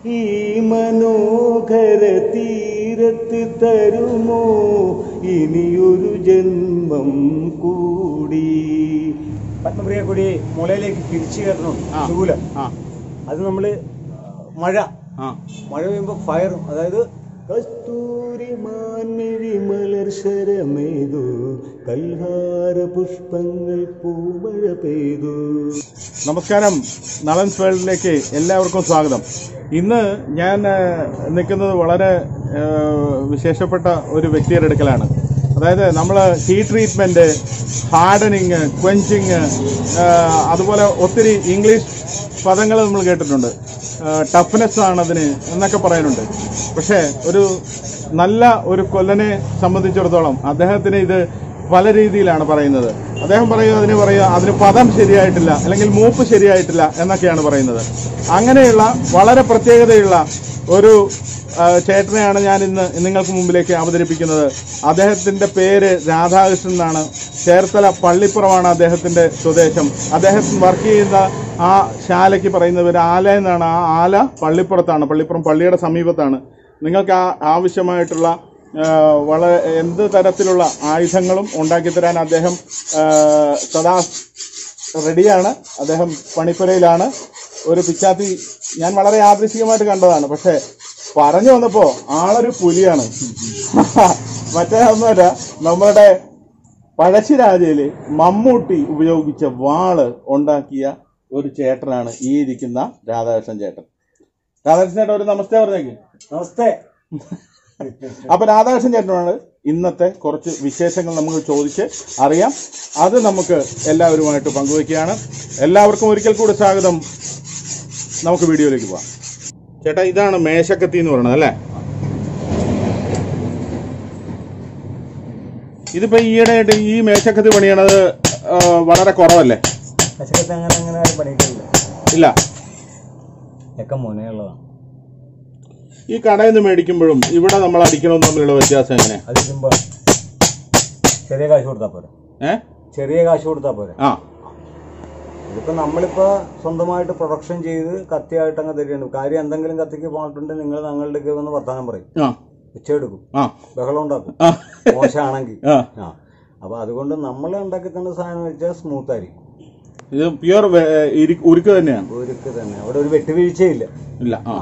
ഈ മനോഹര തീരത്ത് തരുമോ ഇനിയൊരു ജന്മം കൂടി പത്മപ്രിയ കൊടി മുളയിലേക്ക് തിരിച്ചു കയറണം ആ. ശൂലം ആ അത് നമ്മള് മഴ ആ മഴ പെയ്യുമ്പോ ഫയറും അതായത് കസ്തൂരി മാൻമിഴി മലർശരമേതു കൽഹാര പുഷ്പങ്ങൾ പൂമഴ പെയ്തു നമസ്കാരം നളൻസ് വേൾഡിലേക്ക് എല്ലാവർക്കും സ്വാഗതം ഇന്ന് ഞാൻ ആ, നിൽക്കുന്നത് വളരെ ആ, വിശേഷപ്പെട്ട ഒരു വ്യക്തിയുടെ അടുക്കലാണ് അതായത് നമ്മൾ ഹീറ്റ് ട്രീറ്റ്മെന്റ് ഹാർഡനിങ് ക്വഞ്ചിങ് അതുപോലെ ഒത്തിരി ഇംഗ്ലീഷ് പദങ്ങൾ നമ്മൾ കേട്ടിട്ടുണ്ട് ടഫ്നെസ് ആണ് അതിന് എന്നൊക്കെ പറയാനുണ്ട് പക്ഷേ ഒരു നല്ല ഒരു കൊല്ലനെ സംബന്ധിച്ചിടത്തോളം അദ്ദേഹത്തിന് ഇത് പല രീതിയിലാണ് പറയുന്നത് അദ്ദേഹം പറയുക അതിന് പറയുക അതിന് പദം ശരിയായിട്ടില്ല അല്ലെങ്കിൽ മൂപ്പ് ശരിയായിട്ടില്ല എന്നൊക്കെയാണ് പറയുന്നത് അങ്ങനെയുള്ള വളരെ പ്രത്യേകതയുള്ള ഒരു ആ, ചേട്ടനെയാണ് ഞാൻ ഇന്ന് നിങ്ങൾക്ക് മുമ്പിലേക്ക് അവതരിപ്പിക്കുന്നത് അദ്ദേഹത്തിന്റെ പേര് രാധാകൃഷ്ണൻ എന്നാണ് ചേർത്തല പള്ളിപ്പുറമാണ് അദ്ദേഹത്തിന്റെ സ്വദേശം അദ്ദേഹം വർക്ക് ചെയ്യുന്ന ആ ശാലയ്ക്ക് പറയുന്ന പേര് ആല എന്നാണ് ആ ആല പള്ളിപ്പുറത്താണ് പള്ളിപ്പുറം പള്ളിയുടെ സമീപത്താണ് നിങ്ങൾക്ക് ആ ആവശ്യമായിട്ടുള്ള ആ, വളരെ എന്ത് തരത്തിലുള്ള ആയുധങ്ങളും ഉണ്ടാക്കി തരാൻ അദ്ദേഹം ആ, സദാ റെഡിയാണ് അദ്ദേഹം പണിപ്പുരയിലാണ് ഒരു പിച്ചാത്തി ഞാൻ വളരെ യാദൃശികമായിട്ട് കണ്ടതാണ് പക്ഷെ പറഞ്ഞു വന്നപ്പോ ആളൊരു പുലിയാണ് മറ്റേ ഒന്നുമല്ല നമ്മുടെ പഴശ്ശിരാജയില് മമ്മൂട്ടി ഉപയോഗിച്ച വാള് ഉണ്ടാക്കിയ ഒരു ചേട്ടനാണ് ഈ ഇരിക്കുന്ന രാധാകൃഷ്ണൻ ചേട്ടൻ രാധാകൃഷ്ണൻ ചേട്ടൻ ഒരു നമസ്തേ പറഞ്ഞേക്ക് നമസ്തേ അപ്പൊ രാധാകൃഷ്ണൻ ചേട്ടനോട് ഇന്നത്തെ കുറച്ച് വിശേഷങ്ങൾ നമുക്ക് ചോദിച്ച് അറിയാം അത് നമുക്ക് എല്ലാവരുമായിട്ട് പങ്കുവയ്ക്കുകയാണ് എല്ലാവർക്കും ഒരിക്കൽ കൂടി സ്വാഗതം നമുക്ക് വീഡിയോയിലേക്ക് പോവാം ചേട്ടാ ഇതാണ് മേശക്കത്തി എന്ന് പറയുന്നത് അല്ലേ ഇതിപ്പോ ഈയിടെയായിട്ട് ഈ മേശക്കത്തി പണിയണത് ആ, വളരെ കുറവല്ലേ പശുക്കത്ത് അങ്ങനെ അങ്ങനെ ആരും പണിയിക്കില്ല ഇല്ല ഒക്കെ മുനേ ഉള്ളതാണ് ഈ കടയിൽ നിന്ന് മേടിക്കുമ്പോഴും ഇവിടെ നമ്മൾ അടിക്കണമെന്ന് തമ്മിലുള്ള വ്യത്യാസം എങ്ങനെ അത് ഇടുമ്പോ ചെറിയ കാശ് കൊടുത്താ പോരെ ഏ ചെറിയ കാശ് കൊടുത്താ പോരെ ആ ഇതിപ്പോ നമ്മളിപ്പോ സ്വന്തമായിട്ട് പ്രൊഡക്ഷൻ ചെയ്ത് കത്തിയായിട്ട് അങ്ങ് തരികയാണ് കാര്യം എന്തെങ്കിലും കത്തിക്ക് പോയിട്ടുണ്ടെങ്കിൽ നിങ്ങൾ ഞങ്ങളുടെ വന്ന് വർത്താനം പറയും ആ ഉച്ചയെടുക്കും ആ ബഹളം ഉണ്ടാക്കും ആ മോശമാണെങ്കിൽ ആ ആ അപ്പൊ അതുകൊണ്ട് നമ്മൾ ഉണ്ടാക്കി തന്ന സാധനം വെച്ചാൽ സ്മൂത്ത് ആയിരിക്കും ഇത് പ്യുവർ ഉരുക്ക് തന്നെയാണ് ഒരുക്ക് തന്നെ അവിടെ ഒരു വെട്ടുവീഴ്ചയില്ല ഇല്ല ആ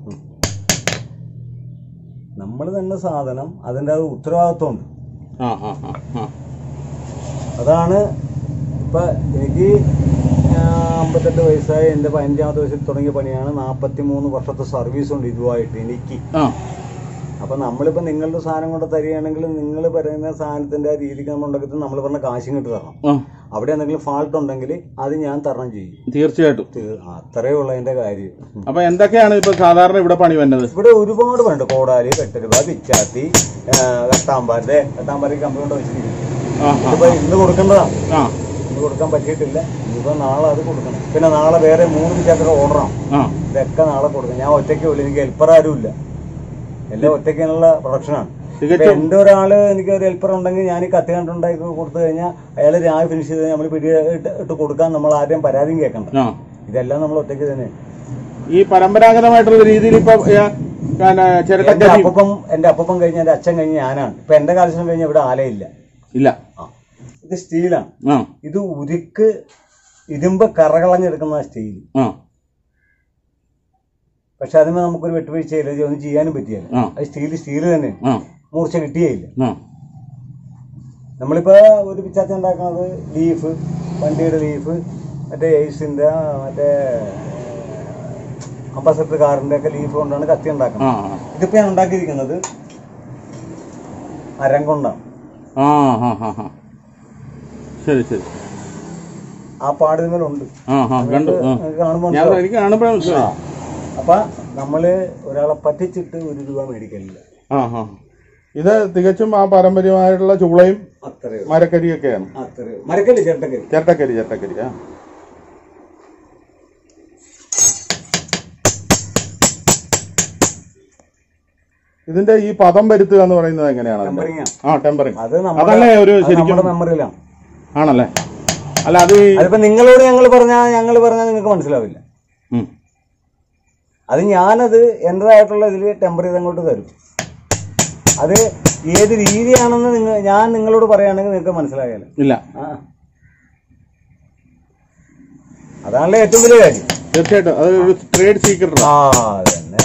നമ്മൾ തന്നെ സാധനം അതിൻ്റെ അത് ഉത്തരവാദിത്വമുണ്ട് ആ ആ ആ ആ അതാണ് ഇപ്പൊ എനിക്ക് ആ, അമ്പത്തെട്ട് വയസ്സായി എൻ്റെ പതിനഞ്ചാമത്തെ വയസ്സിൽ തുടങ്ങിയ പണിയാണ് നാൽപ്പത്തി മൂന്ന് വർഷത്തെ സർവീസ് ഉണ്ട് ഇതുമായിട്ട് എനിക്ക് ആ അപ്പൊ നമ്മളിപ്പോ നിങ്ങളുടെ സാധനം കൊണ്ട് തരികയാണെങ്കിൽ നിങ്ങൾ പറയുന്ന സാധനത്തിന്റെ ആ രീതിക്ക് നമ്മൾ ഉണ്ടാക്കി നമ്മൾ പറഞ്ഞ കാശും കിട്ടി തരണം ആ അവിടെ എന്തെങ്കിലും ഫാൾട്ട് ഉണ്ടെങ്കിൽ അത് ഞാൻ തരണം ചെയ്യും തീർച്ചയായിട്ടും തീ- അത്രേ ഉള്ള അതിന്റെ കാര്യം അപ്പൊ എന്തൊക്കെയാണ് ഇപ്പൊ സാധാരണ ഇവിടെ പണി വരുന്നത് ഇവിടെ ഒരുപാട് വേണ്ട കോടാലി കെട്ടരുവ പിച്ചാത്തി കട്ടാമ്പാരുടെ കട്ടാമ്പാരി കമ്പി കൊണ്ട് വെച്ചിരിക്കും ആ ആ ഇതിപ്പോ ഇന്ന് കൊടുക്കേണ്ടതാണ് ആ ഇന്ന് കൊടുക്കാൻ പറ്റിയിട്ടില്ല ഇനിയിപ്പോ നാളെ അത് കൊടുക്കണം പിന്നെ നാളെ വേറെ മൂന്ന് പിച്ചാത്തിയുടെ ഓർഡറാണ് ആ ഇതൊക്കെ നാളെ കൊടുക്കണം ഞാൻ ഒറ്റയ്ക്കേ ഉള്ളൂ എനിക്ക് ഹെൽപ്പർ ആരും ഇല്ല എല്ലാം ഒറ്റയ്ക്കുള്ള പ്രൊഡക്ഷനാണ് തികച്ചും എന്റെ ഒരാള് എനിക്ക് ഒരു ഹെൽപ്പർ ഉണ്ടെങ്കിൽ ഞാൻ ഈ കത്തി കണ്ടുണ്ടാക്കി കൊടുത്തു കഴിഞ്ഞാൽ അയാൾ രാവിലെ ഫിനിഷ് ചെയ്ത് നമ്മൾ പിടി ഇട്ട് ഇട്ട് കൊടുക്കാൻ നമ്മൾ ആരെയും പരാതിയും കേൾക്കണ്ട ആ ഇതെല്ലാം നമ്മൾ ഒറ്റയ്ക്ക് തന്നെ ഈ പരമ്പരാഗതമായിട്ടുള്ള രീതിയിൽ ഇപ്പൊ ഏ, പിന്നെ എന്റെ ചിരട്ടക്കരി അപ്പം എന്റെ അപ്പം കഴിഞ്ഞ എന്റെ അച്ഛൻ കഴിഞ്ഞ ഞാനാണ് ഇപ്പൊ എന്റെ കാലശം കഴിഞ്ഞ ഇവിടെ ആലയില്ല ഇല്ല ആ. ഇത് സ്റ്റീലാണ് ആ ഇത് ഉരുക്ക് ഇരുമ്പ് കറകളഞ്ഞെടുക്കുന്ന സ്റ്റീൽ ആ പക്ഷെ അതിന് നമുക്കൊരു വെട്ടുവീഴ്ചയില്ല ഇത് ഒന്നും ചെയ്യാനും പറ്റിയല്ല ആ. അത് സ്റ്റീൽ സ്റ്റീൽ തന്നെ ആ മൂർച്ച കിട്ടിയേയില്ല ആ നമ്മളിപ്പോ ഒരു പിച്ചാത്തി ഉണ്ടാക്കുന്നത് ലീഫ് വണ്ടിയുടെ ലീഫ് മറ്റേ എയ്സിന്റെ മറ്റേ അംബാസഡർ കാറിന്റെ ഒക്കെ ലീഫ് കൊണ്ടാണ് കത്തി ആ ഉണ്ടാക്കുന്നത് ഇതിപ്പോ ഞാൻ ഉണ്ടാക്കിയിരിക്കുന്നത് മരം കൊണ്ടാണ് ആ ആ ആ ആ ശരി ശരി ആ പാട് ഇതിന്മേലുണ്ട് ആ ആ കണ്ടു ആ നിങ്ങൾക്ക് കാണുമ്പോൾ ഞാൻ എനിക്ക് കാണുമ്പോഴേ മനസ്സിലായി അപ്പൊ നമ്മള് ഒരാളെ പറ്റിച്ചിട്ട് ഒരു രൂപ മേടിക്കലില്ല ആ ആ ഇത് തികച്ചും ആ പാരമ്പര്യമായിട്ടുള്ള ചൂളയും അത്രയോ മരക്കരിയൊക്കെയാണ് അത്രയോ മരക്കല്ലേ ചേട്ടക്കരി ചിരട്ടക്കരി ചിരട്ടക്കരി ആ ഇതിന്റെ ഈ പദം വരുത്തുക എന്ന് പറയുന്നത് എങ്ങനെയാണ് അതിന്റെ? ടെമ്പറിംഗ് ആണ്. ആ ടെമ്പറിംഗ് അത് നമ്മുടെ അതല്ലേ ഒരു അത് ശരിക്കും നമ്മുടെ മെമ്മറിയിലാണ് ആണല്ലേ അല്ല അത് ഈ അതിപ്പോ നിങ്ങളോട് ഞങ്ങൾ പറഞ്ഞാൽ ഞങ്ങൾ പറഞ്ഞാൽ നിങ്ങൾക്ക് മനസ്സിലാവില്ല ഉം. അത് ഞാനത് എൻ്റെതായിട്ടുള്ള ഇതിൽ ടെമ്പർ ചെയ്ത് അങ്ങോട്ട് തരും അത് ഏത് രീതിയാണെന്ന് നിങ്ങൾ ഞാൻ നിങ്ങളോട് പറയുകയാണെങ്കിൽ നിങ്ങൾക്ക് മനസ്സിലായാലും ഇല്ല ആ അതാണല്ലോ ഏറ്റവും വലിയ കാര്യം തീർച്ചയായിട്ടും അത് ഒരു ട്രേഡ് സീക്രട്ട് ആ അതന്നെ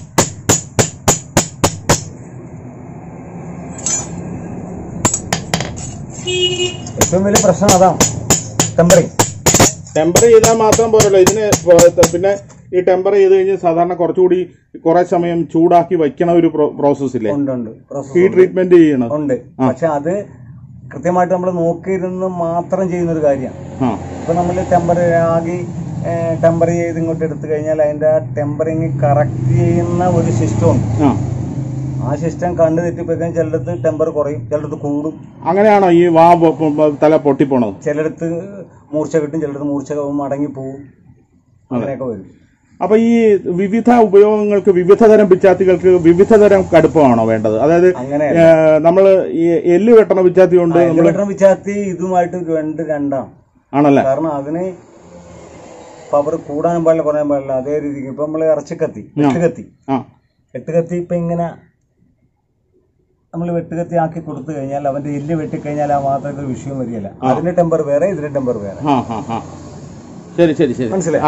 ഏറ്റവും വലിയ പ്രശ്നം അതാണ് ടെമ്പറിങ് ടെമ്പർ ചെയ്താൽ മാത്രം പോരല്ലോ ഇതിന് പോ- പിന്നെ ഈ ടെമ്പർ ചെയ്ത് കഴിഞ്ഞ് സാധാരണ കുറച്ചുകൂടി കുറെ സമയം ചൂടാക്കി വയ്ക്കണ ഒരു പ്രോസസ് ഇല്ലേ ഉണ്ട് ഉണ്ട് ഈ പ്രോസസ് ട്രീറ്റ്മെന്റ് ചെയ്യണം ഉണ്ട് പക്ഷെ അത് കൃത്യമായിട്ട് നമ്മൾ നോക്കിയിരുന്ന് മാത്രം ചെയ്യുന്ന ഒരു കാര്യമാണ് ആ ഇപ്പൊ നമ്മൾ ടെമ്പർ ആകി ടെമ്പർ ചെയ്ത് ഇങ്ങോട്ട് എടുത്തു കഴിഞ്ഞാൽ അതിന്റെ ടെമ്പറിങ് കറക്റ്റ് ചെയ്യുന്ന ഒരു സിസ്റ്റം ഉണ്ട് ആ ആ സിസ്റ്റം കണ്ടു തെറ്റിപ്പോയി ചിലടത്ത് ടെമ്പർ കുറയും ചിലടത്ത് കൂടും അങ്ങനെയാണോ ഈ വാ പൊ- പൊ- തല പൊട്ടിപ്പോണത് ചിലടത്ത് മൂർച്ച കിട്ടും ചിലടത്ത് മൂർച്ച മടങ്ങി പോവും അങ്ങനെയൊക്കെ വരും അപ്പൊ ഈ വിവിധ ഉപയോഗങ്ങൾക്ക് വിവിധ തരം പിച്ചാത്തികൾക്ക് വിവിധ തരം കടുപ്പമാണോ വേണ്ടത് അതായത് അങ്ങനെ നമ്മൾ ഈ എല്ല് വെട്ടണ പിച്ചാത്തി കൊണ്ട് നമ്മൾ വെട്ടണം വിച്ചാത്തി ഇതുമായിട്ട് രണ്ട് രണ്ടാണ് ആണല്ലേ കാരണം അതിന് പവർ കൂടാനും പാടില്ല കുറയാൻ പാടില്ല അതേ രീതിക്ക് ഇപ്പൊ നമ്മള് ഇറച്ചിക്കത്തി വെട്ടുകത്തി ആ വെട്ടുകത്തി ഇപ്പൊ ഇങ്ങനെ നമ്മൾ വെട്ടുകത്തി ആക്കി കൊടുത്തു കഴിഞ്ഞാൽ അവന്റെ എല്ല് വെട്ടിക്കഴിഞ്ഞാൽ ആ ഭാഗത്തൊക്കെ ഒരു വിഷയം വരികയില്ല അതിന്റെ ടെമ്പർ വേറെ ഇതിന്റെ ടെമ്പർ വേറെ ആ ആ ആ ശരി ശരി ശരി മനസ്സിലായി ആ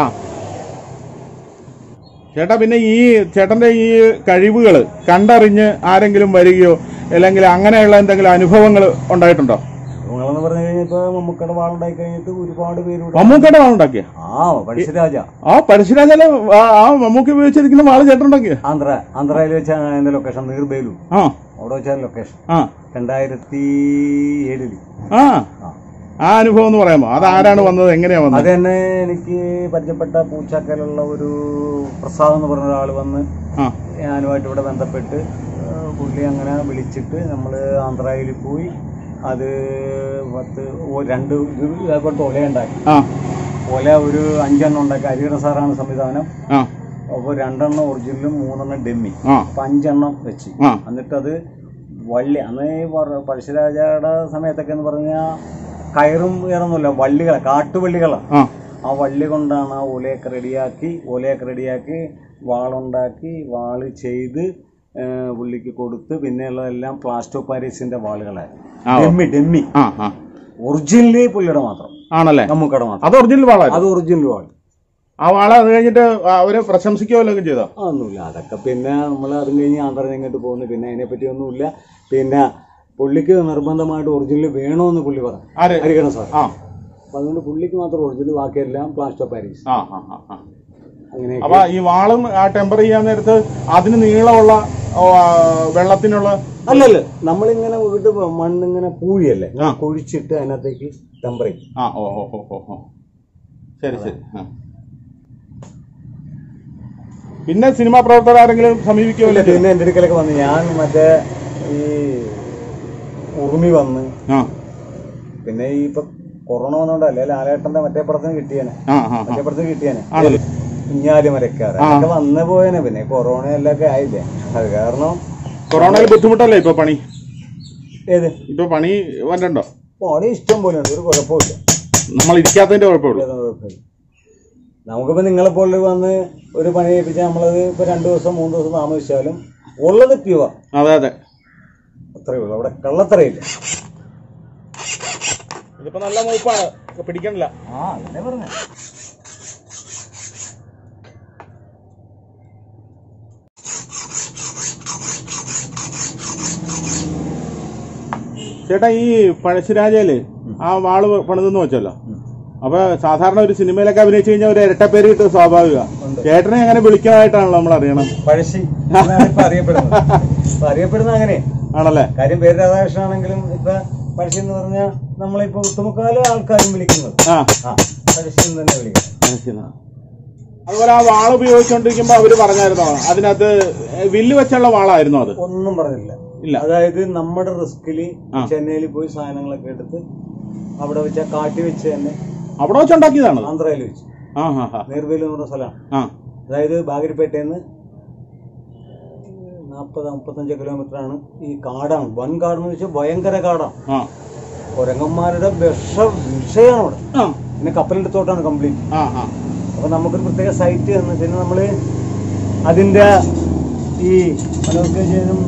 ചേട്ടാ പിന്നെ ഈ ചേട്ടന്റെ ഈ കഴിവുകൾ കണ്ടറിഞ്ഞ് ആരെങ്കിലും വരികയോ അല്ലെങ്കിൽ അങ്ങനെയുള്ള എന്തെങ്കിലും അനുഭവങ്ങൾ ഉണ്ടായിട്ടുണ്ടോ നിങ്ങളെന്ന് പറഞ്ഞു കഴിഞ്ഞാൽ ഇപ്പൊ മമ്മൂക്കയുടെ വാളുണ്ടായി കഴിഞ്ഞിട്ട് ഒരുപാട് പേര് മമ്മൂക്കയുടെ വാളുണ്ടാക്കിയ ആ പഴശ്ശിരാജ ആ പരശുരാജാലെ ആ- ആ മമ്മൂക്ക ഉപയോഗിച്ചിരിക്കുന്ന വാള് ചേട്ടനുണ്ടാക്കിയ ആന്ധ്ര ആന്ധ്രയിൽ വെച്ചാണ് അതിന്റെ ലൊക്കേഷൻ നീർബേലു ആ അവിടെ വെച്ചാണ് ലൊക്കേഷൻ ആ രണ്ടായിരത്തി ഏഴില് ആ ആ ആ അനുഭവം എന്ന് പറയാമോ അത് ആരാണ് വന്നത് എങ്ങനെയാ വന്നത് അത് തന്നെ എനിക്ക് പരിചയപ്പെട്ട പൂച്ചാക്കലുള്ള ഒരു പ്രസാദ് എന്ന് പറഞ്ഞ ഒരാൾ വന്ന് ആ ഞാനുമായിട്ട് ഇവിടെ ബന്ധപ്പെട്ട് ആ, പുള്ളി അങ്ങനെ വിളിച്ചിട്ട് നമ്മൾ ആന്ധ്രയിൽ പോയി അത് പത്ത് ഓ- രണ്ട് ഇതേപോലത്തെ ഒലയുണ്ടാക്കി ആ ഒല ഒരു അഞ്ചെണ്ണം ഉണ്ടാക്കി ഹരിഹരൻ സാറാണ് സംവിധാനം ആ അപ്പോൾ രണ്ടെണ്ണം ഒറിജിനലും മൂന്നെണ്ണം ഡെമ്മി ആ അപ്പം അഞ്ചെണ്ണം വെച്ച് ആ എന്നിട്ടത് വള്ളി അന്ന് ഈ പറ- പഴശ്ശിരാജയുടെ സമയത്തൊക്കെ എന്ന് പറഞ്ഞാൽ കയറും വേറൊന്നുമില്ല വള്ളികളാണ് കാട്ടുവള്ളികളാണ് ആ ആ വള്ളി കൊണ്ടാണ് ആ ഓലയൊക്കെ റെഡിയാക്കി ഓലയൊക്കെ റെഡിയാക്കി വാളുണ്ടാക്കി വാള് ചെയ്ത് ആ, പുള്ളിക്ക് കൊടുത്ത് പിന്നെയുള്ളതെല്ലാം പ്ലാസ്റ്റോ പാരീസിന്റെ വാളുകളായിരുന്നു ആ, ഓ. ഡെമ്മി ഡെമ്മി ആ ആ ഒറിജിനലി പുള്ളിയുടെ മാത്രം ആണല്ലേ നമുക്കടെ മാത്രം അത് ഒറിജിനൽ വാളായിരുന്നു അത് ഒറിജിനൽ വാൾ ആ വാള അത് കഴിഞ്ഞിട്ട് അവര് പ്രശംസിക്കുകയോ വല്ലതും ചെയ്തോ അതൊന്നുമില്ല അതൊക്കെ പിന്നെ നമ്മൾ അതും കഴിഞ്ഞ് ആന്ധ്ര ഇങ്ങോട്ട് പോകുന്നു പിന്നെ അതിനെപ്പറ്റി ഒന്നുമില്ല പിന്നെ പുള്ളിക്ക് നിർബന്ധമായിട്ട് ഒറിജിനൽ വേണമെന്ന് പുള്ളി പറഞ്ഞു ആര് ഹരികരൻ സാർ ആ അപ്പം അതുകൊണ്ട് പുള്ളിക്ക് മാത്രം ഒറിജിനൽ ബാക്കിയെല്ലാം പ്ലാസ്റ്റോ പാരീസ് ആ ആ ആ, ആ അങ്ങനെ അപ്പൊ ഈ വാളും ആ ടെമ്പർ ചെയ്യാൻ നേരത്ത് അതിന് നീളമുള്ള ഓ, ആ, വെള്ളത്തിനുള്ള അല്ലല്ല നമ്മളിങ്ങനെ വീട്ട് മണ്ണിങ്ങനെ പൂഴിയല്ലേ ആ. കുഴിച്ചിട്ട് അതിനകത്തേക്ക് ടെമ്പർ ചെയ്യും ആ ഓ ഓ ഓ ഓ ഓ ശരി ശരി ആ. പിന്നെ സിനിമാ പ്രവർത്തകർ ആരെങ്കിലും സമീപിക്കുകയോ ഇല്ല, പിന്നെ എൻ്റെ അടുക്കലൊക്കെ വന്ന് ഞാൻ മറ്റേ ഈ ഉറുമി വന്ന് ആ പിന്നെ ഈ ഇപ്പൊ കൊറോണ വന്നോണ്ടല്ലേ ലാലേട്ടന്റെ മറ്റേ പടത്തിന് കിട്ടിയാനെ ആ ആ ആ. മറ്റേ പടത്തിന് കിട്ടിയാനെ ആണല്ലോ കുഞ്ഞാലി മരക്കാറ് അതൊക്കെ വന്നു പോയനെ പിന്നെ കൊറോണ എല്ലാം ഒക്കെ ആയില്ലേ അത് കാരണം കൊറോണയിൽ ബുദ്ധിമുട്ടല്ലേ ഇപ്പൊ പണി ഏത് ഇപ്പൊ പണി വരണ്ടോ പണി ഇഷ്ടം പോലെ ഉണ്ട് ഒരു കുഴപ്പമില്ല നമ്മൾ ഇരിക്കാത്തതിന്റെ കുഴപ്പമുള്ളൂ ഏതൊന്നും കുഴപ്പമില്ല നമുക്കിപ്പോ നിങ്ങളെ പോലെ വന്ന് ഒരു പണി ഏൽപ്പിച്ചാൽ നമ്മളത് ഇപ്പൊ രണ്ടു ദിവസം മൂന്ന് ദിവസം താമസിച്ചാലും ഉള്ളത് പ്യുവർ അതെ അതെ അത്രയേ ഉള്ളൂ അവിടെ കള്ളത്തറയില്ല ഇതിപ്പോ നല്ല മൂപ്പാണ് പിടിക്കണില്ല ആ അതന്നെ പറഞ്ഞ ചേട്ടാ ഈ പഴശ്ശിരാജയില് ആ വാള് പണിതെന്ന് വെച്ചല്ലോ അപ്പൊ സാധാരണ ഒരു സിനിമയിലൊക്കെ അഭിനയിച്ചു കഴിഞ്ഞാൽ ഒരു ഇരട്ടപ്പേര് കിട്ടും സ്വാഭാവിക ഉണ്ട്. ചേട്ടനെ അങ്ങനെ വിളിക്കാനായിട്ടാണല്ലോ നമ്മൾ അറിയണം പഴശ്ശി എന്നാണ് ഇപ്പൊ അറിയപ്പെടുന്നത് ഇപ്പൊ അറിയപ്പെടുന്നത് അങ്ങനെ ആണല്ലേ കാര്യം പേര് രാധാകൃഷ്ണൻ ആണെങ്കിലും ഇപ്പൊ പഴശ്ശി എന്ന് പറഞ്ഞാൽ നമ്മളിപ്പോ ഒട്ടുമുക്കാലും ആൾക്കാരും വിളിക്കുന്നത് ആ ആ പഴശ്ശി എന്ന് തന്നെ വിളിക്കുന്നത് അതുപോലെ ആ വാള് ഉപയോഗിച്ചുകൊണ്ടിരിക്കുമ്പോ അവര് പറഞ്ഞായിരുന്നോ അതിനകത്ത് വില്ല് വെച്ചുള്ള വാളായിരുന്നോ അത് ഒന്നും പറഞ്ഞില്ല ഇല്ല അതായത് നമ്മുടെ റിസ്കില് ആ. ചെന്നൈയിൽ പോയി സാധനങ്ങളൊക്കെ എടുത്ത് അവിടെ വെച്ച കാട്ടി വെച്ച് തന്നെ അവിടെ വെച്ചുണ്ടാക്കിയതാണ് ആന്ധ്രയിൽ വെച്ച് ആ ഹാ ഹാ നേർവേലി എന്ന് പറഞ്ഞ സ്ഥലമാണ് ആ അതായത് ബാഗരിപ്പേട്ടയിൽ നിന്ന് നാൽപ്പത് മുപ്പത്തഞ്ച് കിലോമീറ്റർ ആണ് ഈ കാടാണ് വൻ കാടെന്ന് വെച്ചാൽ ഭയങ്കര കാടാണ് ആ കുരങ്ങന്മാരുടെ വിഷ വിഷയാണ് അവിടെ ആ പിന്നെ കപ്പലിന്റെ തോട്ടാണ് കംപ്ലീറ്റ് ആ ആ അപ്പൊ നമുക്കൊരു പ്രത്യേക സൈറ്റ് തന്നു പിന്നെ നമ്മള് അതിൻ്റെ ഈ മനോജ് ജയനും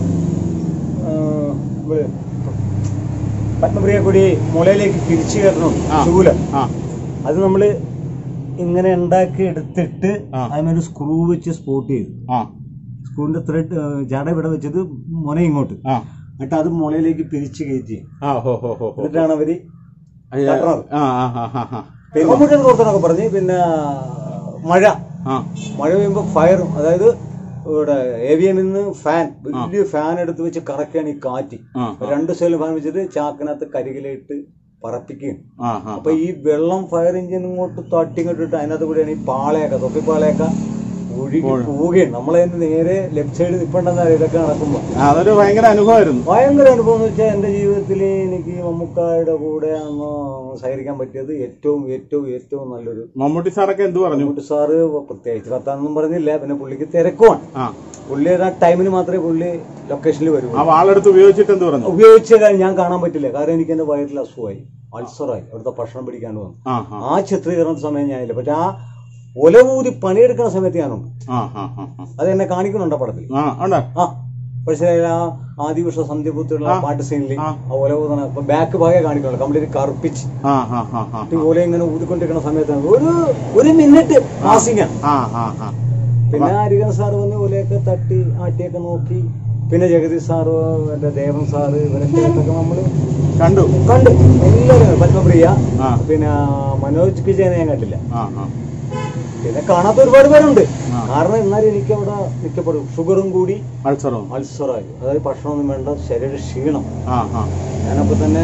പത്മപ്രിയ കൊടി മുളയിലേക്ക് തിരിച്ചു കയറണം ആ. ചൂല് ആ അത് നമ്മൾ ഇങ്ങനെ ഉണ്ടാക്കി എടുത്തിട്ട് ആ. അതിനൊരു സ്ക്രൂ വെച്ച് സ്പോട്ട് ചെയ്തു ആ സ്ക്രൂവിന്റെ ത്രെഡ് ജട ഇവിടെ വെച്ചത് മുന ഇങ്ങോട്ട് ആ എന്നിട്ട് അത് മുളയിലേക്ക് പിരിച്ച് കയറ്റി ആ ഹോ ഹോ ഹോ ഹോ എന്നിട്ടാണ് അവര് അയ്യ, തട്ടണത്. ആ ആ ആ ആ ആ പിന്നെ കമ്പ്യൂട്ടർ കൊടുത്തനൊക്കെ പറഞ്ഞ് പിന്നെ മഴ ആ മഴ പെയ്യുമ്പോൾ ഫയർ അതായത് ഇവിടെ ഏവിയമിൽ നിന്ന് ഫാൻ വലിയ ഫാൻ എടുത്ത് വെച്ച് കറക്കുകയാണ് ഈ കാറ്റ് ആ രണ്ട് സൈഡിൽ ഫാൻ വെച്ചിട്ട് ചാക്കിനകത്ത് കരികിലിട്ട് പറപ്പിക്കുകയും ആ ആ അപ്പൊ ഈ വെള്ളം ഫയർ എഞ്ചിൻ ഇങ്ങോട്ട് തട്ടി ഇങ്ങോട്ടിട്ട് അതിനകത്ത് കൂടെയാണ് ഈ പാളയൊക്കെ തൊപ്പിപ്പാളയൊക്കെ ഒഴുകി പോവുകയാണ് നമ്മളതിന് നേരെ ലെഫ്റ്റ് സൈഡ് നിൽപ്പണ്ടെന്ന് ഇതൊക്കെ നടക്കുമ്പോൾ അതൊരു ഭയങ്കര അനുഭവമായിരുന്നു ഭയങ്കര അനുഭവം എന്ന് വെച്ചാൽ എൻ്റെ ജീവിതത്തിൽ എനിക്ക് മമ്മൂക്കായുടെ കൂടെ അന്ന് സഹകരിക്കാൻ പറ്റിയത് ഏറ്റവും ഏറ്റവും ഏറ്റവും നല്ലൊരു മമ്മൂട്ടി സാറൊക്കെ എന്ത് പറഞ്ഞു മമ്മൂട്ടി സാറ് പ്രത്യേകിച്ച് കത്താനൊന്നും പറഞ്ഞില്ല പിന്നെ പുള്ളിക്ക് തിരക്കുമാണ് ആ പുള്ളി ആ ടൈമിന് മാത്രമേ പുള്ളി ലൊക്കേഷനിൽ വരൂ ആ വാളെടുത്ത് ഉപയോഗിച്ചിട്ട് എന്ത് പറഞ്ഞു ഉപയോഗിച്ച കാര്യം ഞാൻ കാണാൻ പറ്റില്ല കാരണം എനിക്ക് എൻ്റെ വയറിൽ അസുഖമായി അൾസറായി അവിടുത്തെ ഭക്ഷണം പിടിക്കാണ്ട് വന്നു ആ ആ ആ ചിത്രീകരണ സമയം ഞാനില്ല പക്ഷെ ആ ഒലവൂതി പണിയെടുക്കുന്ന സമയത്ത് ഞാനുണ്ട് ആ ആ ആ ആ. അത് എന്നെ കാണിക്കുന്നുണ്ട് ആ പടത്തിൽ ആ ഉണ്ടോ ആ പക്ഷേ ആ ആദിവർഷ സന്ധ്യപുത്തിലുള്ള പാട്ട് സീനിൽ ആ. ആ ഒലവൂതണ ഇപ്പൊ ബാക്ക് ഭാഗം കാണിക്കുന്നുണ്ട് കംപ്ലീറ്റ് കറുപ്പിച്ച് ആ ആ ആ ആ ഈ ഓല ഇങ്ങനെ ഊതിക്കൊണ്ടിരിക്കുന്ന സമയത്താണ് ഒരു ഒരു മിനിറ്റ് പാസിംഗ് ആണ് ആ ആ ആ പിന്നെ അരികൻ സാറ് വന്ന് ഓലയൊക്കെ തട്ടി ആട്ടിയൊക്കെ നോക്കി പിന്നെ ജഗദീഷ് സാറ് എന്റെ ദേവൻ സാറ് ഇവരൊക്കെ ആയിട്ടൊക്കെ നമ്മള് കണ്ടു കണ്ടു എല്ലാവരും പത്മപ്രിയ ആ. പിന്നെ മനോജ് വിജയനെ ഞാൻ കണ്ടില്ല ആ ആ പിന്നെ കാണാത്ത ഒരുപാട് പേരുണ്ട് ആ. കാരണം എന്നാലും എനിക്ക് അവിടെ മിക്കപ്പെടും ഷുഗറും കൂടി അൾസറോ അൾസറായി അതായത് ഭക്ഷണമൊന്നും വേണ്ട ശരീര ക്ഷീണം ആ ആ ഞാനപ്പോൾ തന്നെ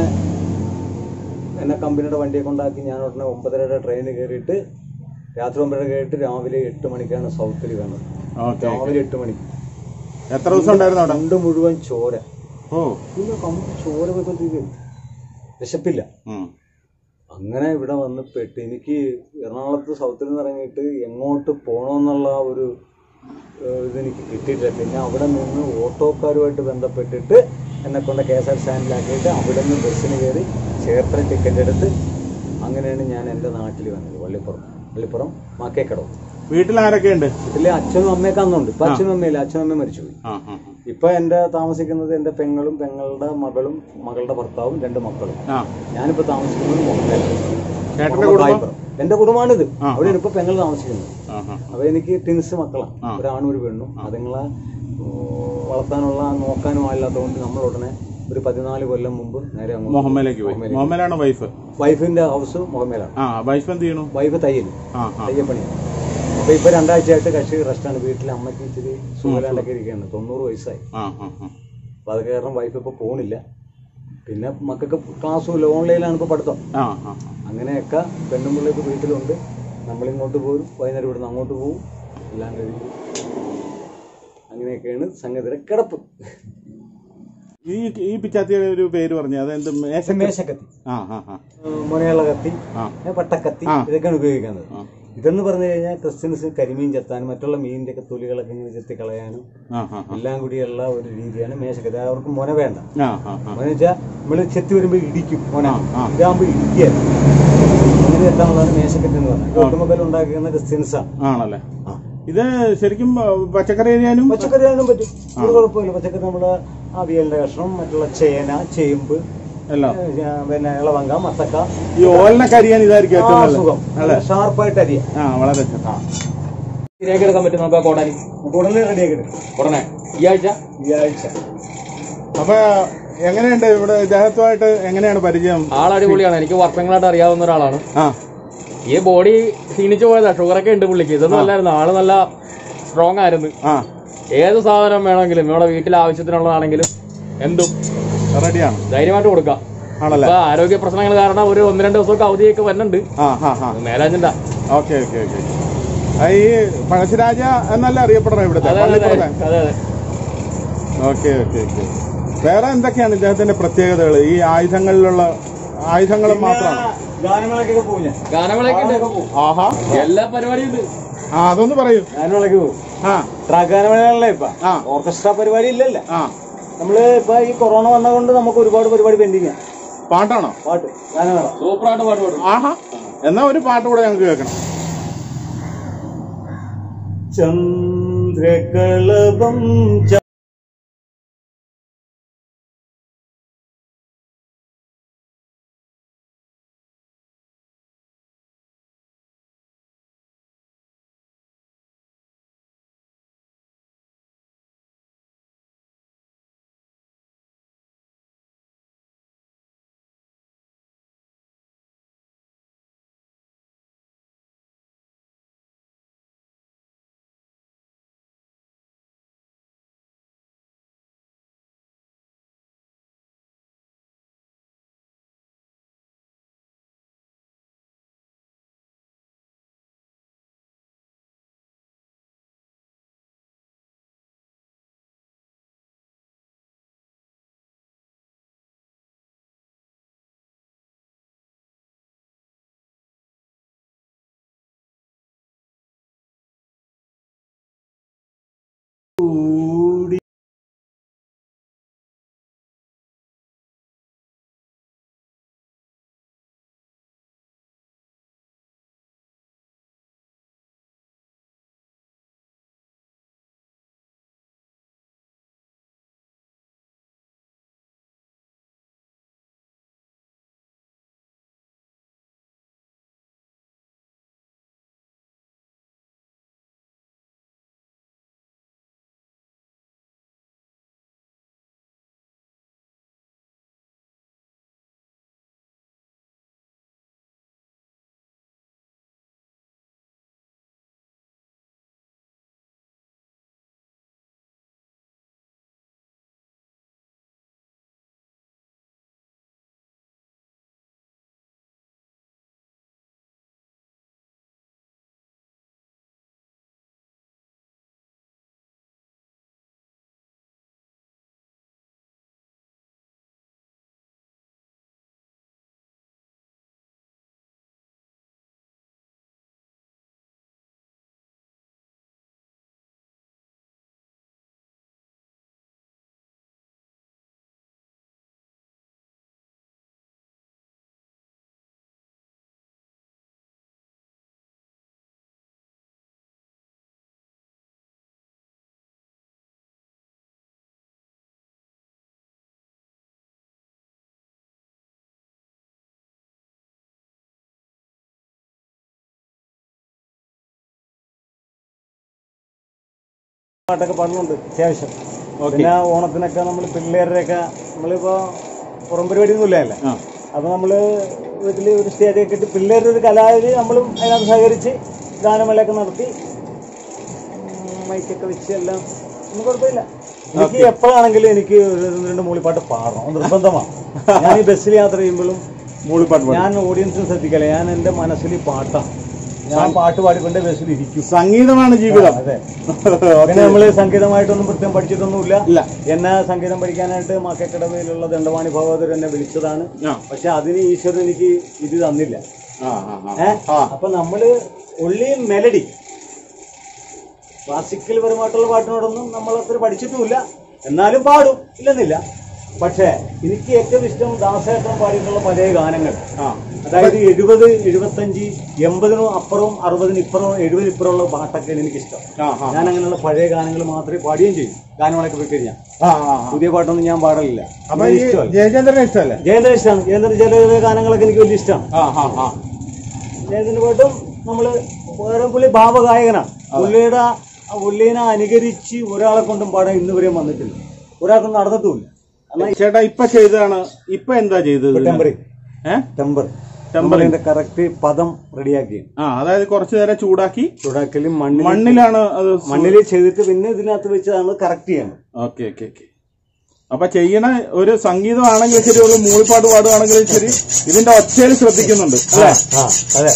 എന്നെ കമ്പനിയുടെ വണ്ടിയെ കൊണ്ടാക്കി ഞാൻ ഉടനെ ഒമ്പതരയുടെ ട്രെയിൻ കയറിയിട്ട് രാത്രി ഒമ്പതര കയറിയിട്ട് രാവിലെ എട്ട് മണിക്കാണ് സൗത്തിൽ വേണ്ടത് ഓക്കെ രാവിലെ എട്ട് മണിക്ക് എത്ര ദിവസം ഉണ്ടായിരുന്നു അവിടെ രണ്ട് മുഴുവൻ ചോര ഓ പിന്നെ കമ്പ് ചോര പോയപ്പോഴത്തേക്ക് വിശപ്പില്ല ഉം. അങ്ങനെ ഇവിടെ വന്ന് പെട്ട് എനിക്ക് എറണാകുളത്ത് സൗത്തിൽ നിന്ന് ഇറങ്ങിയിട്ട് എങ്ങോട്ട് പോകണമെന്നുള്ള ഒരു ഏഹ്, ഇതെനിക്ക് കിട്ടിയിട്ടില്ല പിന്നെ അവിടെ നിന്ന് ഓട്ടോക്കാരുമായിട്ട് ബന്ധപ്പെട്ടിട്ട് എന്നെ കൊണ്ട് കെ എസ് ആർ സ്റ്റാൻഡിലാക്കിയിട്ട് അവിടെ നിന്ന് ബസ്സിന് കയറി ചേർത്തല ടിക്കറ്റ് എടുത്ത് അങ്ങനെയാണ് ഞാൻ എൻ്റെ നാട്ടിൽ വന്നത് വള്ളിപ്പുറം വള്ളിപ്പുറം മാക്കേക്കടവ് വീട്ടിൽ ആരൊക്കെ ഉണ്ട് വീട്ടിലെ അച്ഛനും അമ്മയൊക്കെ അന്നുണ്ട് ഇപ്പൊ അച്ഛനും അമ്മയില്ല അച്ഛനും അമ്മയും മരിച്ചുപോയി ആ ആ ഇപ്പൊ എന്റെ താമസിക്കുന്നത് എന്റെ പെങ്ങളും പെങ്ങളുടെ മകളും മകളുടെ ഭർത്താവും രണ്ട് മക്കളും ആ ഞാനിപ്പോ താമസിക്കുന്നത് മുഹമ്മയിലാണ്. ചേട്ടന്റെ മുഹമ്മദ് കുടുംബം ഹായിപ്പുറം. എന്റെ കുടുംബമാണിത് ആ. അവിടെയാണ് ഇപ്പൊ പെങ്ങൾ താമസിക്കുന്നത് ആ ആ അപ്പൊ എനിക്ക് ടിൻസ് മക്കളാണ് ആ. ഒരാണും ഒരു പെണ്ണും അതുങ്ങളെ ഉം, വളർത്താനുള്ള നോക്കാനും ആളില്ലാത്തതുകൊണ്ട് നമ്മൾ ഉടനെ ഒരു പതിനാല് കൊല്ലം മുമ്പ് നേരെ അങ്ങോട്ട് മുഹമ്മയിലേക്ക് പോയി മുഹമ്മയിലാണ് വൈഫ് വൈഫിന്റെ ഹൗസ് മുഹമ്മയിലാണ് ആ വൈഫ് എന്ത് ചെയ്യണു വൈഫ് തയ്യൽ ആ ആ തയ്യപ്പണി അപ്പൊ ഇപ്പൊ രണ്ടാഴ്ചയായിട്ട് കക്ഷി റെസ്റ്റാണ് വീട്ടിൽ അമ്മയ്ക്ക് ഇച്ചിരി സുഖമില്ലാണ്ടൊക്കെ ഇരിക്കുകയാണ് തൊണ്ണൂറ് വയസ്സായി ആ ആ ആ അപ്പൊ അത് കാരണം വൈഫ് ഇപ്പൊ പോണില്ല പിന്നെ മക്കൾക്ക് ക്ലാസ്സും ഇല്ല ഓൺലൈനിലാണ് ഇപ്പൊ പഠിത്തം ആ ആ അങ്ങനെയൊക്കെ പെണ്ണും പിള്ളേർക്ക് വീട്ടിലുണ്ട് നമ്മളിങ്ങോട്ട് പോരും വൈകുന്നേരം ഇവിടുന്ന് അങ്ങോട്ട് പോകും എല്ലാം കഴിഞ്ഞ് അങ്ങനെയൊക്കെയാണ് സംഗതിയുടെ കിടപ്പ് ഈ ഈ പിച്ചാത്തിയുടെ ഒരു പേര് പറഞ്ഞു അതെന്ത് മേശ മേശക്കത്തി ആ ആ ആ മുനയുള്ള കത്തി ആ ഏ, വട്ടക്കത്തി ആ. ഇതൊക്കെയാണ് ഉപയോഗിക്കുന്നത് ആ. ഇതെന്ന് പറഞ്ഞു കഴിഞ്ഞാൽ ക്രിസ്ത്യൻസ് കരിമീൻ ചെത്താനും മറ്റുള്ള മീനിന്റെ ഒക്കെ തൊലികളൊക്കെ ഇങ്ങനെ ചെത്തി കളയാനും ആ ആ ആ എല്ലാം കൂടിയുള്ള ഒരു രീതിയാണ് മേശക്കത്തി അവർക്ക് മുന വേണ്ട ആ ആ ആ മുന വെച്ചാൽ നമ്മൾ ചെത്തി വരുമ്പോൾ ഇടിക്കും മുന ആ. ഇതാകുമ്പോൾ ഇടിക്കുക അങ്ങനെ ചെത്താനുള്ളതാണ് മേശക്കത്തി എന്ന് പറഞ്ഞാൽ ഓട്ടോമൊബൈൽ ഉണ്ടാക്കുന്ന ക്രിസ്ത്യൻസാണ് ആണല്ലേ ഇത് ശരിക്കും ആ, പച്ചക്കറി അരിയാനും പച്ചക്കറി ആയാലും പറ്റും ഒരു കുഴപ്പമില്ല പച്ചക്കറി നമ്മള് അവിയലിന്റെ കഷ്ണം മറ്റുള്ള ചേന ചേമ്പ് എല്ലാം ഏ, പിന്നെ ഇളവങ്ക മത്തക്ക ഈ ഓലിനൊക്കെ അരിയാൻ ഇതായിരിക്കും ആ, ഏറ്റവും നല്ലത് സുഖം അല്ലേ ഷാർപ്പായിട്ട് അരിയ ആ വളരെ ശരിയാക്കി എടുക്കാൻ പറ്റും നമുക്ക് ആ കോടാലി ഉടനെ റെഡിയാക്കി ഉടനെ ഈ ആഴ്ച ഈ ആഴ്ച അപ്പൊ എങ്ങനെയുണ്ട് ഇവിടെ ഇദ്ദേഹത്തുമായിട്ട് എങ്ങനെയാണ് പരിചയം ആൾ അടിപൊളിയാണ് എനിക്ക് വർഷങ്ങളായിട്ട് അറിയാവുന്ന ഒരാളാണ് ആ ഈ ബോഡി ക്ഷീണിച്ചു പോയതാ ഷുഗറൊക്കെ ഉണ്ട് പുള്ളിക്ക് ഇതൊന്നും അല്ലായിരുന്നു ആള് നല്ല സ്ട്രോങ് ആയിരുന്നു ആ ഏത് സാധനം വേണമെങ്കിലും നമ്മുടെ വീട്ടിൽ ആവശ്യത്തിനുള്ളതാണെങ്കിലും എന്തും റെഡിയാണ് ധൈര്യമായിട്ട് കൊടുക്കാം ആണല്ലേ ഇപ്പൊ ആരോഗ്യ പ്രശ്നങ്ങൾ കാരണം ഒരു ഒന്ന് രണ്ട് ദിവസമൊക്കെ അവധിയൊക്കെ വരുന്നുണ്ട് ആ ആ ആ മേലാജണ്ട ഓക്കെ ഓക്കെ ഓക്കെ ആ, ഈ പഴശ്ശിരാജ എന്നല്ല അറിയപ്പെടണം ഇവിടുത്തെ അതെ അതെ പള്ളിപ്പുറത്തെ അതെ അതെ ഓക്കെ ഓക്കെ ഓക്കെ വേറെ എന്തൊക്കെയാണ് ഇദ്ദേഹത്തിന്റെ പ്രത്യേകതകൾ ഈ ആയുധങ്ങളിലുള്ള ആയുധങ്ങൾ മാത്രമാണ് ഗാനമേളക്കൊക്കെ പോകും ഞാൻ ഗാനമേളയൊക്കെ ഉണ്ട് ആഹാ എല്ലാ പരിപാടിയും ഉണ്ട് ആ അതൊന്ന് പറയൂ ഗാനമേളക്ക് പോകും ആ ട്രാക്ക് ഗാനമേളയല്ലേ ഇപ്പൊ ആ. ഓർക്കസ്ട്ര പരിപാടി ഇല്ലല്ലോ ആ നമ്മള് ഇപ്പൊ ഈ കൊറോണ വന്നതുകൊണ്ട് നമുക്ക് ഒരുപാട് പരിപാടി പെൻഡിങ് പാട്ടാണോ പാട്ട് ഗാനമേള സൂപ്പറായിട്ട് പാട്ട് പാടും ആഹാ എന്നാ ഒരു പാട്ട് കൂടെ ഞങ്ങൾക്ക് കേൾക്കണം സമുദ്രകളഭം ച- കൂടി പാട്ടൊക്കെ പാടുന്നുണ്ട് അത്യാവശ്യം പിന്നെ ഓണത്തിനൊക്കെ നമ്മൾ പിള്ളേരുടെയൊക്കെ നമ്മളിപ്പോ പുറം പരിപാടി ഒന്നും ഇല്ലല്ലേ ആ അപ്പൊ നമ്മള് വീട്ടില് ഒരു സ്റ്റേജ് ഒക്കെ ഇട്ട് പിള്ളേരുടെ ഒരു കലാകാരി നമ്മളും അതിനകത്ത് സഹകരിച്ച് ഗാനമേളയൊക്കെ നടത്തി ഉം, മൈക്കൊക്കെ വെച്ച് എല്ലാം ഒന്നും കുഴപ്പമില്ല എനിക്ക് എപ്പോഴാണെങ്കിലും എനിക്ക് ഒരു ഒന്ന് രണ്ട് മൂളിപ്പാട്ട് പാടണം അത് നിർബന്ധമാണ് ഞാൻ ഈ ബസ്സിൽ യാത്ര ചെയ്യുമ്പോഴും മൂളിപ്പാട്ട് പാടും ഞാൻ ഓഡിയൻസിന് ശ്രദ്ധിക്കല ഞാൻ എൻ്റെ മനസ്സിൽ ഈ പാട്ടാണ് ഞാൻ പാട്ട് പാടിക്കൊണ്ട് ബസ്സിൽ ഇരിക്കും സംഗീതമാണ് ജീവിതം അതെ അങ്ങനെ നമ്മള് സംഗീതമായിട്ടൊന്നും പ്രത്യേകം പഠിച്ചിട്ടൊന്നുമില്ല ഇല്ല എന്നെ സംഗീതം പഠിക്കാനായിട്ട് മാക്കക്കടവയിലുള്ള ദണ്ഡവാണി ഭാഗവതർ എന്നെ വിളിച്ചതാണ് ആ പക്ഷെ അതിന് ഈശ്വരൻ എനിക്ക് ഇത് തന്നില്ല ആ ആ, ആ. ഏ ആ അപ്പൊ നമ്മള് ഒള്ളി മെലഡി ക്ലാസിക്കൽ പരമായിട്ടുള്ള പാട്ടിനോടൊന്നും നമ്മൾ അത്ര പഠിച്ചിട്ടുമില്ല എന്നാലും പാടും ഇല്ലെന്നില്ല പക്ഷേ എനിക്ക് ഏറ്റവും ഇഷ്ടം ദാസേട്ടൻ പാടിയിട്ടുള്ള പഴയ ഗാനങ്ങൾ ആ അതായത് എഴുപത് എഴുപത്തഞ്ച് എൺപതിനും അപ്പുറവും അറുപതിന് ഇപ്പുറവും എഴുപതിന് ഇപ്പുറമുള്ള പാട്ടൊക്കെയാണ് എനിക്കിഷ്ടം ആ ആ ഞാൻ അങ്ങനെയുള്ള പഴയ ഗാനങ്ങൾ മാത്രമേ പാടുകയും ചെയ്യും ഗാനങ്ങളൊക്കെ പോയി കഴിഞ്ഞാൽ ആ ആ ആ. പുതിയ പാട്ടൊന്നും ഞാൻ പാടലില്ല അപ്പൊ എനിക്ക് ഈ ഇഷ്ടമല്ല ജയചന്ദ്രനെ ഇഷ്ടമല്ലേ ജയന്തൻ ഇഷ്ടമാണ് ജയന്തൻ ചില ഗാനങ്ങളൊക്കെ എനിക്ക് വലിയ ഇഷ്ടമാണ് ആ ആ ആ ജയന്തന്റെ പാട്ടും നമ്മള് വേറെ പുള്ളി ഭാവഗായകനാണ് പുള്ളിയുടെ ആ പുള്ളീനെ അനുകരിച്ച് ഒരാളെ കൊണ്ടും പാടാൻ ഇന്ന് വരെയും വന്നിട്ടില്ല ഒരാൾക്കും നടന്നിട്ടുമില്ല എന്നാൽ ചേട്ടാ ഇപ്പൊ ചെയ്തതാണ് ഇപ്പൊ എന്താ ചെയ്തത് ടെമ്പറി ഏ ടെമ്പർ ടെമ്പറിങ്. ടെമ്പറിന്റെ കറക്റ്റ് പദം റെഡിയാക്കി ആ അതായത് കുറച്ചു നേരം ചൂടാക്കി ചൂടാക്കലും മണ്ണിൽ മണ്ണിലാണ് അത് മണ്ണിൽ ചെയ്തിട്ട് പിന്നെ ഇതിനകത്ത് വെച്ചാണ് കറക്റ്റ് ചെയ്യണം ഓക്കെ ഓക്കെ ഓക്കെ അപ്പൊ ചെയ്യണ ഒരു സംഗീതമാണെങ്കിലും ശരി ഒരു മൂളിപ്പാട്ട് പാടുകയാണെങ്കിലും ശരി ഇതിന്റെ ഒച്ചയിൽ ശ്രദ്ധിക്കുന്നുണ്ട് അല്ലേ ആ അതെ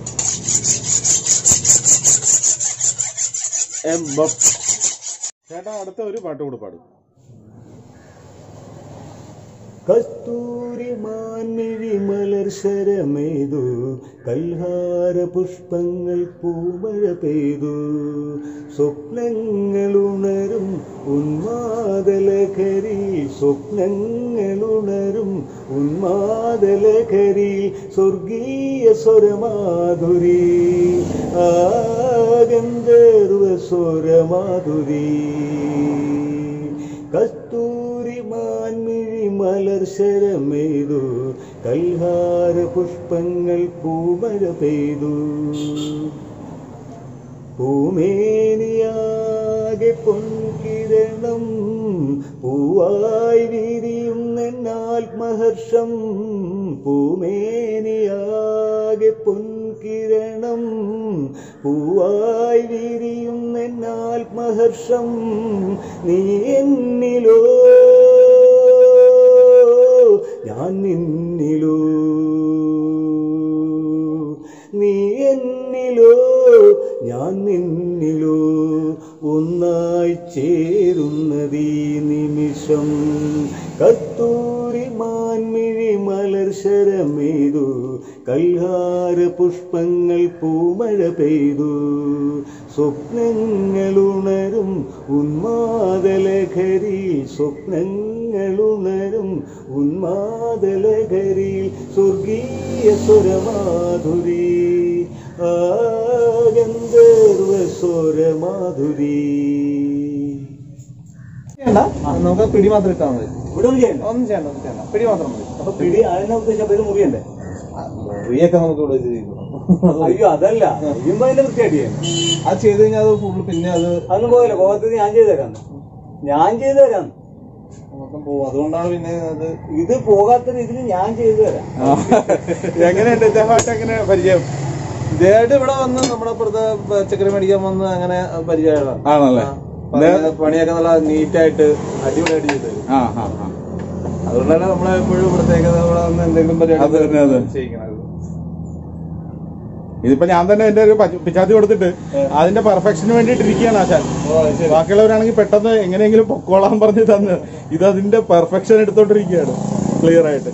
എം ബ- ചേട്ടാ അടുത്ത ഒരു പാട്ട് കൂടെ പാടും കസ്തൂരി മാൻമിഴി മലർ ശരമേതു കൽഹാര പുഷ്പങ്ങൾ പൂമഴ പെയ്തു സ്വപ്നങ്ങളുണരും ഉന്മാദലഹരി സ്വപ്നങ്ങളുണരും ഉന്മാദലഹരി സ്വർഗീയ സ്വരമാധുരി ആ ഗന്ധർവ സ്വരമാധുരി കസ്തൂരി മാൻമിഴി മലർശരമെയ്തു കൽഹാര പുഷ്പങ്ങൾ പൂമഴ പെയ്തു പൂമേനിയാകെ പൊൻകിരണം പൂവായി വിരിയുന്നാത്മഹർഷം പൂമേനിയാകെ പൊൻകിരണം പൂവായി വിരിയുന്നാത്മഹർഷം നീ എന്നിലോ ഞാൻ നിന്നിലോ നീ എന്നിലോ ഞാൻ നിന്നിലോ ഒന്നായി ചേരുന്നതീ നിമിഷം കത്തൂരി മാൻമിഴി മലർ ശരമെയ്തു കൽഹാര പുഷ്പങ്ങൾ പൂമഴ പെയ്തു സ്വപ്നങ്ങളുണരും ഉന്മാദലഹരി സ്വപ്നങ്ങളുണരും ഉന്മാദലഹരി സ്വർഗീയ സ്വരമാധുരി ആ ഗന്ധർവ സ്വരമാധുരി ചെയ്യണ്ട നമുക്ക് പിടി മാത്രം ഇട്ടാൽ മതി ഇവിടെ ഒന്നും ചെയ്യണ്ട ഒന്നും ചെയ്യണ്ട ഒന്നും ചെയ്യണ്ട പിടി മാത്രം മതി അപ്പൊ പിടി അതിനെ ഉദ്ദേശം അപ്പൊ ഇത് മുറിയണ്ടേ ആ, മുറിയൊക്കെ നമുക്ക് ഇവിടെ വെച്ച് ചെയ്യണം അയ്യോ അതല്ല ചെയ്യുമ്പോ അതിന്റെ വൃത്തിയായിട്ട് ചെയ്യണം അത് ചെയ്ത് കഴിഞ്ഞാൽ അത് ഫുള്ള് പിന്നെ അത് അതൊന്നും പോയല്ലോ കോപത്തിൽ ഞാൻ ചെയ്തു തരാം ഞാൻ ചെയ്തു തരാം മൊത്തം പോകും അതുകൊണ്ടാണ് പിന്നെ അത് ഇത് പോകാത്ത രീതിയിൽ ഞാൻ ചെയ്തു തരാം എങ്ങനെയുണ്ട് ഇദ്ദേഹമായിട്ട് എങ്ങനെ പരിചയം ഇതായിട്ട് ഇവിടെ വന്ന് നമ്മുടെ അപ്പുറത്തെ പച്ചക്കറി മേടിക്കാൻ വന്ന് അങ്ങനെ പരിചയമാണ് ആണല്ലേ പണിയൊക്കെ നല്ല നീറ്റായിട്ട് അടിപൊളിയായിട്ട് ചെയ്ത് തരും ആ ആ ആ അതുകൊണ്ടാണ് നമ്മളെ എപ്പോഴും ഇവിടത്തേക്ക് ഇവിടെ വന്ന് എന്തെങ്കിലും അത് തന്നെ, അത്. പരിപാടി ചെയ്യിക്കണത് ഇതിപ്പോ ഞാൻ തന്നെ എന്റെ ഒരു പച്ച- പിച്ചാത്തി കൊടുത്തിട്ട് അതിന്റെ പെർഫെക്ഷന് വേണ്ടിട്ട് ഇരിക്കുകയാണ് ആശാൻ ഓ അത് ശരി ബാക്കിയുള്ളവരാണെങ്കിൽ പെട്ടെന്ന് എങ്ങനെയെങ്കിലും പൊക്കോളാൻ പറഞ്ഞ് തന്ന് ഇത് അതിന്റെ പെർഫെക്ഷൻ എടുത്തോണ്ടിരിക്കുകയാണ് ക്ലിയർ ആയിട്ട്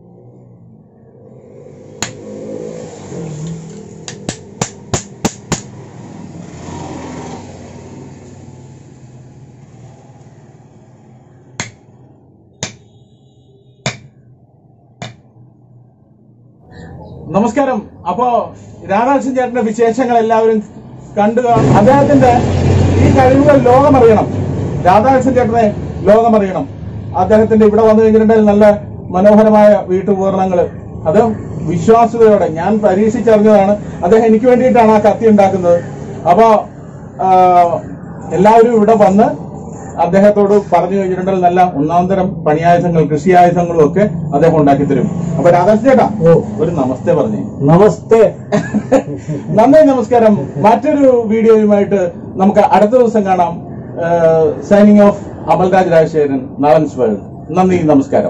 നമസ്കാരം അപ്പോ രാധാകൃഷ്ണൻ ചേട്ടന്റെ വിശേഷങ്ങൾ എല്ലാവരും കണ്ടു കാണും അദ്ദേഹത്തിന്റെ ഈ കഴിവുകൾ ലോകമറിയണം രാധാകൃഷ്ണൻ ചേട്ടനെ ലോകമറിയണം അദ്ദേഹത്തിന്റെ ഇവിടെ വന്നു കഴിഞ്ഞിട്ടുണ്ടെങ്കിൽ നല്ല മനോഹരമായ വീട്ടുപകരണങ്ങൾ അത് വിശ്വാസ്യതയോടെ ഞാൻ പരീക്ഷിച്ചറിഞ്ഞതാണ് അദ്ദേഹം എനിക്ക് വേണ്ടിയിട്ടാണ് ആ കത്തി ഉണ്ടാക്കുന്നത് അപ്പോ ആ, എല്ലാവരും ഇവിടെ വന്ന് അദ്ദേഹത്തോട് പറഞ്ഞു കഴിഞ്ഞിട്ടുണ്ടെങ്കിൽ നല്ല ഒന്നാം തരം പണിയായുധങ്ങൾ കൃഷി ആയുധങ്ങളും ഒക്കെ അദ്ദേഹം ഉണ്ടാക്കി തരും അപ്പൊ രാധാകൃഷ്ണൻ ചേട്ടാ ഒരു നമസ്തേ പറഞ്ഞേ നമസ്തേ നന്ദി നമസ്കാരം മറ്റൊരു വീഡിയോയുമായിട്ട് നമുക്ക് അടുത്ത ദിവസം കാണാം signing off Amalraj Rajasekharan Nalan's World നന്ദി നമസ്കാരം